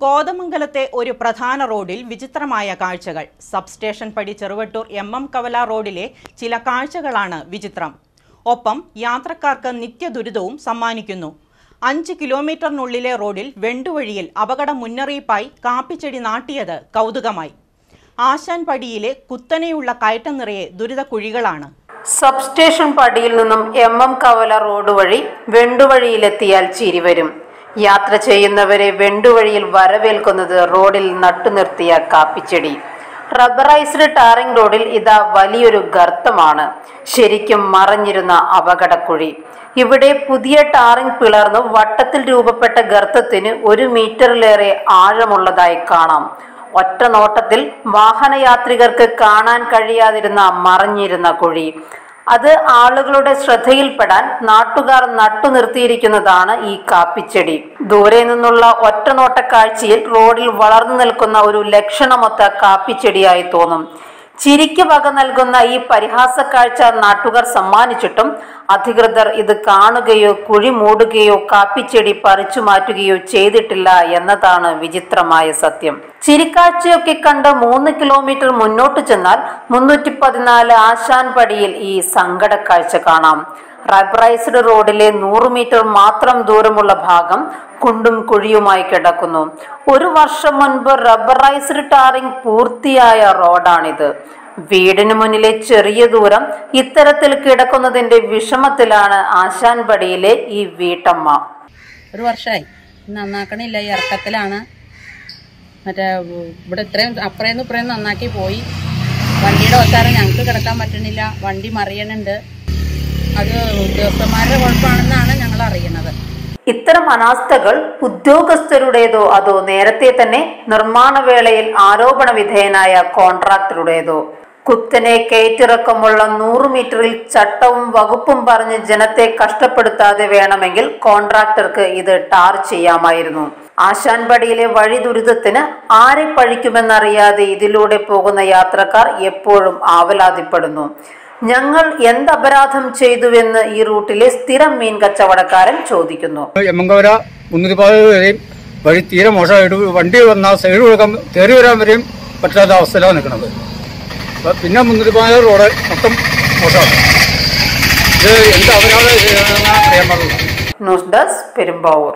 കോതമംഗലത്തെ ഒരു പ്രധാന റോഡിൽ വിചിത്രമായ കാഴ്ചകൾ സബ്സ്റ്റേഷൻ പടി ചെറുവട്ടൂർ എം എം കവല റോഡിലെ ചില കാഴ്ചകളാണ് വിചിത്രം ഒപ്പം യാത്രക്കാർക്ക് നിത്യദുരിതവും സമ്മാനിക്കുന്നു അഞ്ച് കിലോമീറ്ററിനുള്ളിലെ റോഡിൽ വെണ്ടുവഴിയിൽ അപകട മുന്നറിയിപ്പായി കാപ്പിച്ചെടി നാട്ടിയത് കൗതുകമായി ആശാൻ പടിയിലെ കുത്തനെയുള്ള കയറ്റം നിറയെ ദുരിതക്കുഴികളാണ് സബ്സ്റ്റേഷൻ പടിയിൽ നിന്നും എം എം കവല റോഡ് വഴി വെണ്ടുവഴിയിലെത്തിയാൽ ചിരി വരും യാത്ര ചെയ്യുന്നവരെ വെണ്ടുവഴിയിൽ വരവേൽക്കുന്നത് റോഡിൽ നട്ടുനിർത്തിയ കാപ്പിച്ചെടി റബ്ബറൈസ്ഡ് ടാറിംഗ് റോഡിൽ ഇതാ വലിയൊരു ഗർത്തമാണ് ശരിക്കും മറഞ്ഞിരുന്ന അപകടക്കുഴി ഇവിടെ പുതിയ ടാറിംഗ് പിളർന്ന് വട്ടത്തിൽ രൂപപ്പെട്ട ഗർത്തത്തിന് ഒരു മീറ്ററിലേറെ ആഴമുള്ളതായി കാണാം ഒറ്റ നോട്ടത്തിൽ വാഹനയാത്രികർക്ക് കാണാൻ കഴിയാതിരുന്ന മറഞ്ഞിരുന്ന കുഴി അത് ആളുകളുടെ ശ്രദ്ധയിൽപ്പെടാൻ നാട്ടുകാർ നട്ടു നിർത്തിയിരിക്കുന്നതാണ് ഈ കാപ്പിച്ചെടി ദൂരെ നിന്നുള്ള ഒറ്റ നോട്ട കാഴ്ചയിൽ റോഡിൽ വളർന്നു നിൽക്കുന്ന ഒരു ലക്ഷണമൊത്ത കാപ്പിച്ചെടിയായി തോന്നും ചിരിക്ക് വക നൽകുന്ന ഈ പരിഹാസ കാഴ്ച നാട്ടുകാർ സമ്മാനിച്ചിട്ടും അധികൃതർ ഇത് കാണുകയോ കുഴി മൂടുകയോ കാപ്പിച്ചെടി പറിച്ചു മാറ്റുകയോ ചെയ്തിട്ടില്ല എന്നതാണ് വിചിത്രമായ സത്യം ചിരിക്കാഴ്ചയൊക്കെ കണ്ട് മൂന്ന് കിലോമീറ്റർ മുന്നോട്ട് ചെന്നാൽ മുന്നൂറ്റി പതിനാല് ആശാൻ പടിയിൽ ഈ സങ്കട കാഴ്ച കാണാം റബ്ബറൈസ്ഡ് റോഡിലെ നൂറ് മീറ്റർ മാത്രം ദൂരമുള്ള ഭാഗം കുണ്ടും കുഴിയുമായി കിടക്കുന്നു ഒരു വർഷം മുൻപ് റബ്ബറൈസ്ഡ് ടാറിംഗ് പൂർത്തിയായ റോഡാണിത് വീടിന് മുന്നിലെ ചെറിയ ദൂരം ഇത്തരത്തിൽ കിടക്കുന്നതിന്റെ വിഷമത്തിലാണ് ആശാൻപടിയിലെ ഈ വീട്ടമ്മ ഒരു വർഷമായി നന്നാക്കണില്ല ഈ ഇറക്കത്തിലാണ് മറ്റേ ഇവിടെ ഇത്രയും അപ്പുറേന്ന് ഇപ്പുറേന്ന് നന്നാക്കി പോയി വണ്ടിയുടെ ഒത്താരം ഞങ്ങൾക്ക് കിടക്കാൻ പറ്റണില്ല വണ്ടി മറിയണുണ്ട് അത് ഉദ്യോഗസ്ഥന്മാരുടെ കുഴപ്പമാണെന്നാണ് ഞങ്ങൾ അറിയുന്നത് ഇത്തരം അനാസ്ഥകൾ ഉദ്യോഗസ്ഥരുടേതോ അതോ നേരത്തെ തന്നെ നിർമ്മാണ വേളയിൽ ആരോപണ വിധേയനായ കോൺട്രാക്ടറുടേതോ കുത്തനെ കയറ്റിറക്കമുള്ള നൂറ് മീറ്ററിൽ ചട്ടവും വകുപ്പും പറഞ്ഞ് ജനത്തെ കഷ്ടപ്പെടുത്താതെ വേണമെങ്കിൽ കോൺട്രാക്ടർക്ക് ഇത് ടാർ ചെയ്യാമായിരുന്നു ആശാൻപടിയിലെ വഴി ദുരിതത്തിന് ആരെ പഴിക്കുമെന്നറിയാതെ ഇതിലൂടെ പോകുന്ന യാത്രക്കാർ എപ്പോഴും ആവലാതിപ്പെടുന്നു ഞങ്ങൾ എന്ത് അപരാധം ചെയ്തുവെന്ന് ഈ റൂട്ടിലെ സ്ഥിരം മീൻ കച്ചവടക്കാരൻ ചോദിക്കുന്നു എമ്മങ്കവര മുന്നൂറ്റിപ്പാത വരെയും വഴി തീരെ മോശമായിട്ട് വണ്ടി വന്നാൽ സൈഡ് കൊടുക്കാൻ കയറി വരാൻ വരെയും പറ്റാത്ത അവസ്ഥയിലാണ് നിൽക്കുന്നത് അപ്പൊ പിന്നെ മുന്നൂറ്റിപ്പാത റോഡ് മൊത്തം മോശമാണ് ഇത് എന്ത് അപരാധം ചെയ്തതെന്ന് അറിയാൻ പാടില്ല ന്യൂസ് ഡെസ്ക് പെരുമ്പാവൂർ